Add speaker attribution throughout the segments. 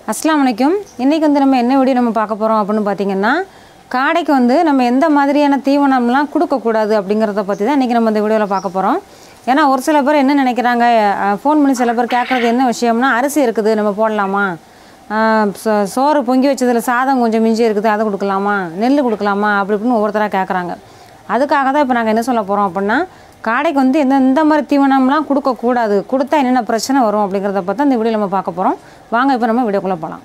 Speaker 1: அஸ்ஸலாமு அலைக்கும் இன்றைக்கி வந்து நம்ம என்ன வீடியோ நம்ம பார்க்க போகிறோம் அப்படின்னு பார்த்தீங்கன்னா காடைக்கு வந்து நம்ம எந்த மாதிரியான தீவனம்லாம் கொடுக்கக்கூடாது அப்படிங்கிறத பற்றி தான் இன்றைக்கி நம்ம இந்த வீடியோவில் பார்க்க போகிறோம் ஏன்னா ஒரு சில பேர் என்ன நினைக்கிறாங்க ஃபோன் பண்ணி சில பேர் கேட்குறது என்ன விஷயம்னா அரிசி இருக்குது நம்ம போடலாமா அஹ் சோ- சோறு பொங்கி வச்சதில் சாதம் கொஞ்சம் மிஞ்சி இருக்குது அதை கொடுக்கலாமா நெல் கொடுக்கலாமா அப்படி இப்படின்னு ஒவ்வொருத்தராக கேட்குறாங்க அதுக்காக தான் இப்போ நாங்கள் என்ன சொல்ல போகிறோம் அப்படின்னா காடைக்கு வந்து எந்த இந்த மாதிரி தீவனம்லாம் கொடுக்கக்கூடாது கொடுத்தா என்னென்ன பிரச்சனை வரும் அப்படிங்கிறத பற்றி இந்த வீடியோ நம்ம பார்க்க போகிறோம் வாங்க இப்போ நம்ம வீடியோக்குள்ளே போகலாம்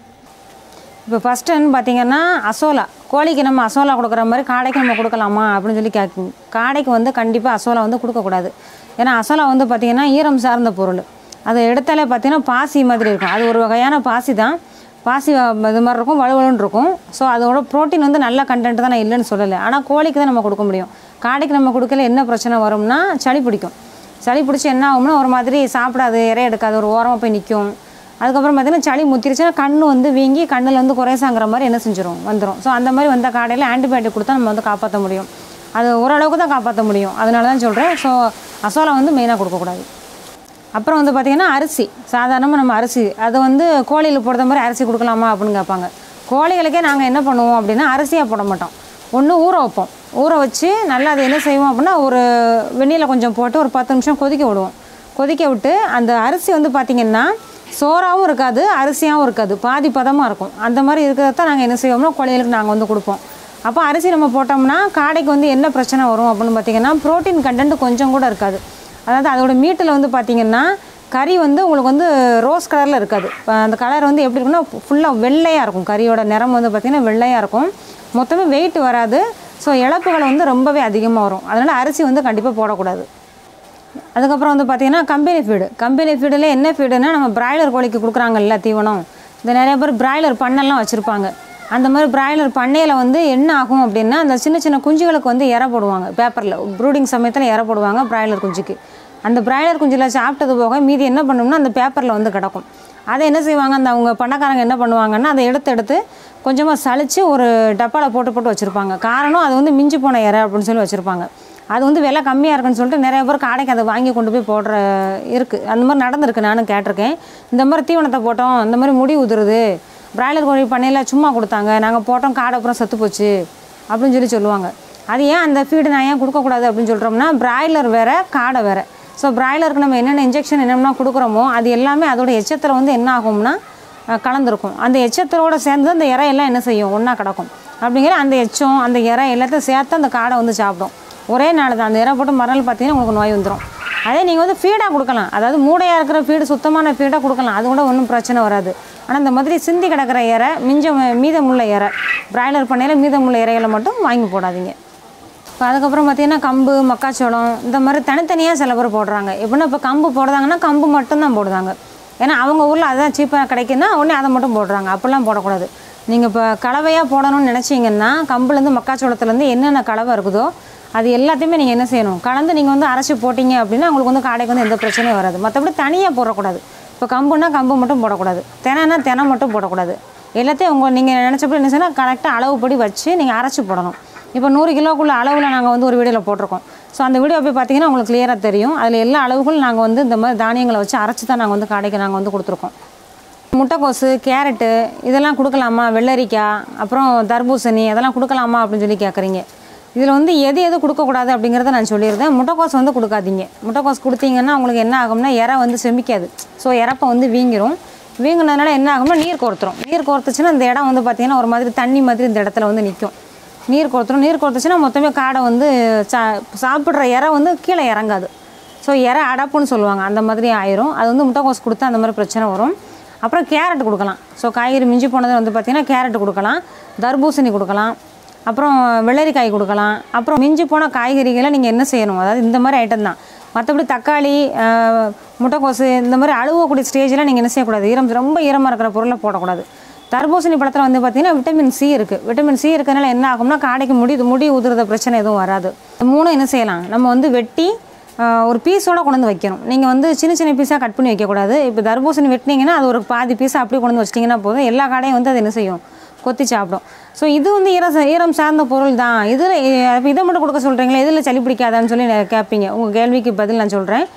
Speaker 1: இப்போ ஃபஸ்ட்டுன்னு பார்த்தீங்கன்னா அசோலா கோழிக்கு நம்ம அசோலா கொடுக்குற மாதிரி காடைக்கு நம்ம கொடுக்கலாமா அப்படின்னு சொல்லி கேட்கும் காடைக்கு வந்து கண்டிப்பாக அசோலா வந்து கொடுக்கக்கூடாது ஏன்னா அசோலா வந்து பார்த்திங்கன்னா ஈரம் சார்ந்த பொருள் அதை எடுத்தாலே பார்த்தீங்கன்னா பாசி மாதிரி இருக்கும் அது ஒரு வகையான பாசி தான் பாசி வ- இது மாதிரி இருக்கும் வலுவலுன்னு இருக்கும் ஸோ அதோட ப்ரோட்டீன் வந்து நல்ல கண்டென்ட் தான் நான் இல்லைன்னு சொல்லலை ஆனால் கோழிக்கு தான் நம்ம கொடுக்க முடியும் காடைக்கு நம்ம கொடுக்கல என்ன பிரச்சனை வரும்னா சளி பிடிக்கும் சளி பிடிச்சி என்ன ஆகும்னா ஒரு மாதிரி சாப்பிடாது இறை எடுக்காது ஒரு ஓரமாக போய் நிற்கும் அதுக்கப்புறம் பார்த்தீங்கன்னா சளி முத்திருச்சுன்னா கண்ணு வந்து வீங்கி கண்ணில் வந்து குறைசாங்கிற மாதிரி என்ன செஞ்சிரும் வந்துடும் ஸோ அந்த மாதிரி வந்த காடையில் ஆன்டிபயோட்டிக் கொடுத்தா நம்ம வந்து காப்பாற்ற முடியும் அது ஓரளவுக்கு தான் காப்பாற்ற முடியும் அதனால தான் சொல்கிறேன் ஸோ அசோலா வந்து மெயினாக கொடுக்கக்கூடாது அப்புறம் வந்து பார்த்திங்கன்னா அரிசி சாதாரணமாக நம்ம அரிசி அதை வந்து கோழியில் போடுற மாதிரி அரிசி கொடுக்கலாமா அப்படின்னு கேட்பாங்க கோழிகளுக்கே நாங்கள் என்ன பண்ணுவோம் அப்படின்னா அரிசியாக போட மாட்டோம் ஒன்று ஊற வைப்போம் ஊற வச்சு நல்லா அதை என்ன செய்வோம் அப்படின்னா ஒரு வெந்நீரில் கொஞ்சம் போட்டு ஒரு பத்து நிமிஷம் கொதிக்க விடுவோம் கொதிக்க விட்டு அந்த அரிசி வந்து பார்த்திங்கன்னா சோறாகவும் இருக்காது அரிசியாகவும் இருக்காது பாதி பதமாக இருக்கும் அந்த மாதிரி இருக்கிறத தான் நாங்கள் என்ன செய்வோம்னா கோழிகளுக்கு நாங்கள் வந்து கொடுப்போம் அப்போ அரிசி நம்ம போட்டோம்னா காடைக்கு வந்து என்ன பிரச்சனை வரும் அப்படின்னு பார்த்தீங்கன்னா ப்ரோட்டீன் கண்டென்ட் கொஞ்சம் கூட இருக்காது அதாவது அதோட மீட்டில் வந்து பார்த்தீங்கன்னா கறி வந்து உங்களுக்கு வந்து ரோஸ் கலரில் இருக்காது இப்ப அந்த கலர் வந்து எப்படி இருக்குன்னா ஃபுல்லாக வெள்ளையாக இருக்கும் கறியோட நிறம் வந்து பார்த்திங்கன்னா வெள்ளையாக இருக்கும் மொத்தமே வெயிட் வராது ஸோ இழப்புகள் வந்து ரொம்பவே அதிகமாக வரும் அதனால் அரிசி வந்து கண்டிப்பாக போடக்கூடாது அதுக்கப்புறம் வந்து பார்த்தீங்கன்னா கம்பெனி ஃபீடு கம்பெனி ஃபீடில் என்ன ஃபீடுனா நம்ம பிராய்லர் கோழிக்கு கொடுக்குறாங்கல்ல தீவனம் இந்த நிறைய பேர் பிராய்லர் பண்ணெல்லாம் வச்சுருப்பாங்க அந்த மாதிரி பிராய்லர் பண்ணையில் வந்து என்ன ஆகும் அப்படின்னா அந்த சின்ன சின்ன குஞ்சுகளுக்கு வந்து இற போடுவாங்க பேப்பரில் ப்ரூடிங் சமயத்தில் இற போடுவாங்க பிராய்லர் குஞ்சுக்கு அந்த பிராய்லர் குஞ்சில் சாப்பிட்டது போக மீதி என்ன பண்ணணும்னா அந்த பேப்பரில் வந்து கிடக்கும் அதை என்ன செய்வாங்க அந்த அவங்க பண்ணக்காரங்க என்ன பண்ணுவாங்கன்னா அதை எடுத்து எடுத்து கொஞ்சமாக சலிச்சு ஒரு டப்பாவில் போட்டு போட்டு வச்சுருப்பாங்க காரணம் அது வந்து மிஞ்சி போன இறை அப்படின்னு சொல்லி வச்சுருப்பாங்க அது வந்து விலை கம்மியாக இருக்குன்னு சொல்லிட்டு நிறைய பேர் காடைக்கு அதை வாங்கி கொண்டு போய் போடுற இருக்குது அந்த மாதிரி நடந்திருக்கு நானும் கேட்டிருக்கேன் இந்த மாதிரி தீவனத்தை போட்டோம் இந்த மாதிரி முடி உதிருது பிராய்லர் கோழி பண்ணையில் சும்மா கொடுத்தாங்க நாங்கள் போட்டோம் காடை அப்புறம் செத்து போச்சு அப்படின்னு சொல்லி சொல்லுவாங்க அது ஏன் அந்த ஃபீடு நான் ஏன் கொடுக்கக்கூடாது அப்படின்னு சொல்கிறோம்னா பிராய்லர் வேறு காடை வேறு ஸோ பிராய்லருக்கு நம்ம என்னென்ன இன்ஜெக்ஷன் என்னென்ன கொடுக்குறோமோ அது எல்லாமே அதோட எச்சத்தில் வந்து என்ன ஆகும்னா அஹ், கலந்துருக்கும் அந்த எச்சத்தோட சேர்ந்து அந்த இறை எல்லாம் என்ன செய்யும் ஒன்றா கிடக்கும் அப்படிங்கிற அந்த எச்சம் அந்த இறை எல்லாத்தையும் சேர்த்து அந்த காடை வந்து சாப்பிடும் ஒரே நாள் தான் அந்த இறை போட்டு மறுநாள் பார்த்தீங்கன்னா உங்களுக்கு நோய் வந்துடும் அதே நீங்கள் வந்து ஃபீடாக கொடுக்கலாம் அதாவது மூடையாக இருக்கிற ஃபீடு சுத்தமான ஃபீடாக கொடுக்கலாம் அது கூட ஒன்றும் பிரச்சனை வராது ஆனால் இந்த மாதிரி சிந்தி கிடக்கிற இறை மிஞ்சம் மீதமுள்ள இறை பிராய்லர் பண்ணையில் மீதமுள்ள இறைகளை மட்டும் வாங்கி போடாதீங்க இப்போ அதுக்கப்புறம் பார்த்தீங்கன்னா கம்பு மக்காச்சோளம் இந்த மாதிரி தனித்தனியாக சில பேர் போடுறாங்க எப்படின்னா இப்போ கம்பு போடுறாங்கன்னா கம்பு மட்டும்தான் போடுறாங்க ஏன்னா அவங்க ஊரில் அதுதான் சீப்பாக கிடைக்குன்னா உடனே அதை மட்டும் போடுறாங்க அப்படிலாம் போடக்கூடாது நீங்கள் இப்போ கலவையாக போடணும்னு நினச்சிங்கன்னா கம்புலேருந்து மக்காச்சோளத்துலேருந்து என்னென்ன கலவை இருக்குதோ அது எல்லாத்தையுமே நீங்கள் என்ன செய்யணும் கலந்து நீங்கள் வந்து அரைச்சி போட்டிங்க அப்படின்னா உங்களுக்கு வந்து காடைக்கு வந்து எந்த பிரச்சனையும் வராது மற்றபடி தனியாக போடக்கூடாது இப்போ கம்புனா கம்பு மட்டும் போடக்கூடாது தினைனா தினை மட்டும் போடக்கூடாது எல்லாத்தையும் உங்கள் நீங்கள் நினச்சப்படி என்ன செய்யணும் கரெக்டாக அளவுப்படி வச்சு நீங்கள் அரைச்சி போடணும் இப்போ நூறு கிலோக்குள்ள அளவில் நாங்கள் வந்து ஒரு வீடியோவில் போட்டிருக்கோம் ஸோ அந்த வீடியோ போய் பார்த்தீங்கன்னா உங்களுக்கு கிளியராக தெரியும் அதில் எல்லா அளவுகளும் நாங்கள் வந்து இந்த மாதிரி தானியங்களை வச்சு அரைச்சி தான் நாங்கள் வந்து கடைக்கு நாங்கள் வந்து கொடுத்துருக்கோம் முட்டைக்கோசு கேரட்டு இதெல்லாம் கொடுக்கலாமா வெள்ளரிக்காய் அப்புறம் தர்பூசணி அதெல்லாம் கொடுக்கலாமா அப்படின்னு சொல்லி கேட்குறீங்க இதில் வந்து எது எது கொடுக்கக்கூடாது அப்படிங்கிறத நான் சொல்லியிருந்தேன் முட்டைக்கோஸ் வந்து கொடுக்காதீங்க முட்டைக்கோஸ் கொடுத்தீங்கன்னா உங்களுக்கு என்ன ஆகும்னா இறை வந்து செமிக்காது ஸோ இறப்ப வந்து வீங்கிரும் வீங்கினதுனால என்ன ஆகும்னா நீர் கோர்த்துரும் நீர் கோர்த்துச்சுன்னா இந்த இடம் வந்து பார்த்திங்கன்னா ஒரு மாதிரி தண்ணி மாதிரி இந்த இடத்துல வந்து நிற்கும் நீர் கோர்த்துரும் நீர் கோர்த்துச்சுன்னா மொத்தமே காடை வந்து சா சாப்பிட்ற இறை வந்து கீழே இறங்காது ஸோ இறை அடப்புன்னு சொல்லுவாங்க அந்த மாதிரி ஆயிரும் அது வந்து முட்டைக்கோஸ் கொடுத்தா அந்த மாதிரி பிரச்சனை வரும் அப்புறம் கேரட் கொடுக்கலாம் ஸோ காய்கறி மிஞ்சி போனது வந்து பார்த்திங்கன்னா கேரட் கொடுக்கலாம் தர்பூசணி கொடுக்கலாம் அப்புறம் வெள்ளரிக்காய் கொடுக்கலாம் அப்புறம் மிஞ்சி போன காய்கறிகளை நீங்கள் என்ன செய்யணும் அதாவது இந்த மாதிரி ஐட்டம் தான் மற்றபடி தக்காளி ஆஹ், முட்டைக்கோசு இந்த மாதிரி அழுவக்கூடிய ஸ்டேஜில் நீங்கள் என்ன செய்யக்கூடாது ஈரம் ரொம்ப ஈரமாக இருக்கிற பொருளை போடக்கூடாது தர்பூசணி பழத்தில் வந்து பார்த்திங்கன்னா விட்டமின் சி இருக்குது விட்டமின் சி இருக்கிறதுனால என்ன ஆகும்னா காடைக்கு முடி முடி உதிர்ற பிரச்சனை எதுவும் வராது மூணும் என்ன செய்யலாம் நம்ம வந்து வெட்டி ஆஹ், ஒரு பீஸோட கொண்டு வந்து வைக்கணும் நீங்கள் வந்து சின்ன சின்ன பீஸாக கட் பண்ணி வைக்கக்கூடாது இப்போ தர்பூசணி வெட்டினீங்கன்னா அது ஒரு பாதி பீஸாக அப்படியே கொண்டு வந்து வச்சிட்டிங்கன்னா போதும் எல்லா காடையும் வந்து அது என்ன செய்யும் கொத்தி சாப்பிடும் ஸோ இது வந்து ஈரம் சா- ஈரம் சார்ந்த பொருள் தான் இதில் இப்போ இதை மட்டும் கொடுக்க சொல்கிறீங்களா இதில் சளி பிடிக்காதான்னு சொல்லி நெ- கேட்பீங்க உங்கள் கேள்விக்கு பதில் நான் சொல்கிறேன்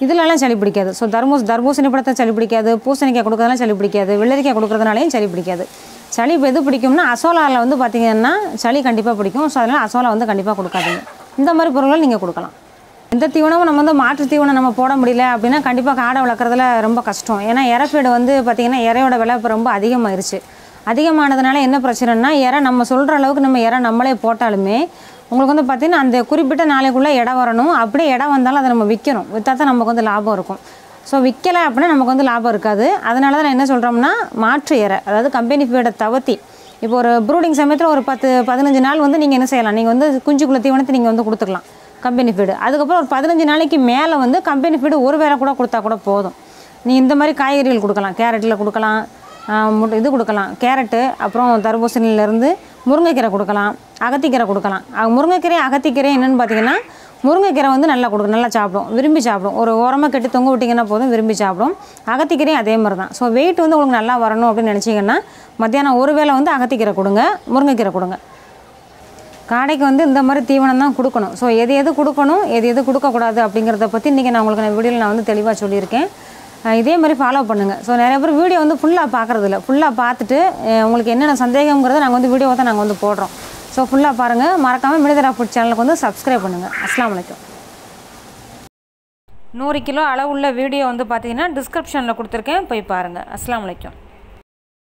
Speaker 1: இதுலலாம் சளி பிடிக்காது ஸோ தர்மூஸ் தர்பூசணி பழத்தை சளி பிடிக்காது பூசணிக்காய் கொடுக்கறதுலாம் சளி பிடிக்காது வெள்ளரிக்காய் கொடுக்கறதுனாலையும் சளி பிடிக்காது சளி இப்போ எது பிடிக்கும்னா அசோலாவில் வந்து பார்த்தீங்கன்னா சளி கண்டிப்பாக பிடிக்கும் ஸோ அதனால் அசோலா வந்து கண்டிப்பாக கொடுக்காதீங்க இந்த மாதிரி பொருட்கள் நீங்கள் கொடுக்கலாம் எந்த தீவனமும் நம்ம வந்து மாற்று தீவனம் நம்ம போட முடியல அப்படின்னா கண்டிப்பாக காடை வளர்க்குறதுல ரொம்ப கஷ்டம் ஏன்னா இறப்பீடு வந்து பார்த்திங்கன்னா இறையோட விலை இப்போ ரொம்ப அதிகமாயிருச்சு அதிகமானதுனால என்ன பிரச்சனைனா இறை நம்ம சொல்கிற அளவுக்கு நம்ம இறை நம்மளே போட்டாலுமே உங்களுக்கு வந்து பார்த்திங்கன்னா அந்த குறிப்பிட்ட நாளைக்குள்ளே இடம் வரணும் அப்படியே இடம் வந்தாலும் அதை நம்ம விற்கணும் விற்றா தான் நமக்கு வந்து லாபம் இருக்கும் ஸோ விற்கலை அப்படின்னா நமக்கு வந்து லாபம் இருக்காது அதனால தான் நான் என்ன சொல்கிறோம்னா மாற்று இறை அதாவது கம்பெனி ஃபீடை தவத்தி இப்போ ஒரு ப்ரூடிங் சமயத்தில் ஒரு பத்து பதினஞ்சு நாள் வந்து நீங்கள் என்ன செய்யலாம் நீங்கள் வந்து குஞ்சுக்குள்ள தீவனத்தை நீங்கள் வந்து கொடுத்துக்கலாம் கம்பெனி ஃபீடு அதுக்கப்புறம் ஒரு பதினஞ்சு நாளைக்கு மேலே வந்து கம்பெனி ஃபீடு ஒரு வேளை கூட கொடுத்தா கூட போதும் நீ இந்த மாதிரி காய்கறிகள் கொடுக்கலாம் கேரட்டில் கொடுக்கலாம் ஆஹ் முட்டை இது கொடுக்கலாம் கேரட்டு அப்புறம் தர்பூசணியிலேருந்து முருங்கைக்கீரை கொடுக்கலாம் அகத்திக்கீரை கொடுக்கலாம் அஹ் முருங்கைக்கீரை அகத்திக்கீரை என்னென்னு பார்த்தீங்கன்னா முருங்கைக்கீரை வந்து நல்லா கொடுக்கும் நல்லா சாப்பிடும் விரும்பி சாப்பிடும் ஒரு ஓரமாக கட்டி தொங்க விட்டிங்கன்னா போதும் விரும்பி சாப்பிடும் அகத்திக்கீரையும் அதே மாதிரி தான் ஸோ வெயிட் வந்து உங்களுக்கு நல்லா வரணும் அப்படின்னு நினச்சிங்கன்னா மத்தியானம் ஒரு வேளை வந்து அகத்திக்கீரை கொடுங்க முருங்கைக்கீரை கொடுங்க காடைக்கு வந்து இந்த மாதிரி தீவனம் தான் கொடுக்கணும் ஸோ எது எது கொடுக்கணும் எது எது கொடுக்கக்கூடாது அப்படிங்கிறத பற்றி இன்றைக்கி நான் உங்களுக்கு நான் வீடியோவில் நான் வந்து தெளிவாக சொல்லியிருக்கேன் அஹ் இதே மாதிரி ஃபாலோ பண்ணுங்கள் ஸோ நிறைய பேர் வீடியோ வந்து ஃபுல்லாக பார்க்குறது இல்லை ஃபுல்லாக பார்த்துட்டு அஹ் உங்களுக்கு என்னென்ன சந்தேகங்கிறத நாங்கள் வந்து வீடியோவை தான் நாங்கள் வந்து போடுறோம் ஸோ ஃபுல்லாக பாருங்கள் மறக்காமல் மினிதரா ஃபுட் சேனலுக்கு வந்து சப்ஸ்கிரைப் பண்ணுங்கள் அஸ்ஸலாமு அலைக்கும் நூறு கிலோ அளவுள்ள வீடியோ வந்து பார்த்தீங்கன்னா டிஸ்கிரிப்ஷனில் கொடுத்துருக்கேன் போய் பாருங்கள் அஸ்ஸலாமு அலைக்கும்